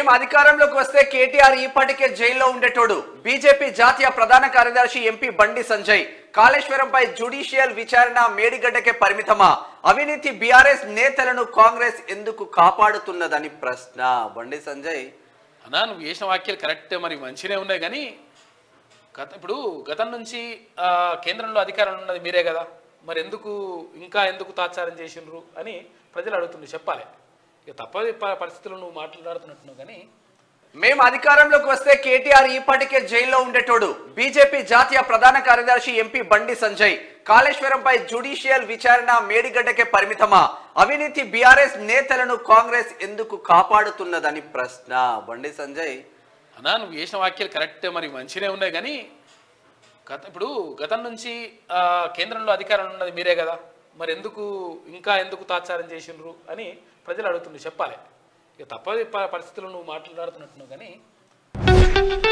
మేము అధికారంలోకి వస్తే కేటీఆర్ ఈపాటికే జైల్లో ఉండేటోడు బీజేపీ జాతీయ ప్రధాన కార్యదర్శి ఎంపీ బండి సంజయ్ కాళేశ్వరంపై జ్యుడిషియల్ విచారణ మేడిగడ్డకే పరిమితమా అవినీతి బీఆర్ఎస్ నేతలను కాంగ్రెస్ ఎందుకు కాపాడుతున్నదని ప్రశ్న బండి సంజయ్ అన్నా నువ్వు చేసిన వాక్యాలు కరెక్ట్ మరి మంచిగానే ఉన్నాయి కానీ గత ఇప్పుడు గతం నుంచి ఆ, కేంద్రంలో అధికారంలో ఉన్నది మీరే కదా మరి ఎందుకు ఇంకా ఎందుకు తాత్సారం చేసిండ్రు అని ప్రజలు అడుగుతుండ్రు చెప్పాలి ఇక తప్పని ప- పరిస్థితులు నువ్వు మాట్లాడుతున్నట్టున్నావు కానీ మేము అధికారంలోకి వస్తే కేటీఆర్ ఈపాటికే జైల్లో ఉండేటోడు బీజేపీ జాతీయ ప్రధాన కార్యదర్శి ఎంపీ బండి సంజయ్ కాళేశ్వరంపై జ్యుడిషియల్ విచారణ మేడిగడ్డకే పరిమితమా అవినీతి బీఆర్ఎస్ నేతలను కాంగ్రెస్ ఎందుకు కాపాడుతున్నదని ప్రశ్న బండి సంజయ్ అన్నా నువ్వు చేసిన వాక్యాలు కరెక్ట్ మరి మంచిగానే ఉన్నాయి కానీ గత ఇప్పుడు గతం నుంచి ఆ, కేంద్రంలో అధికారంలో ఉన్నది మీరే కదా మరి ఎందుకు ఇంకా ఎందుకు తాత్సారం చేసిండ్రు అని ప్రజలు అడుగుతుండ్రు చెప్పాలి ఇక తప్పని ప- పరిస్థితులు నువ్వు మాట్లాడుతున్నట్టున్నావు కానీ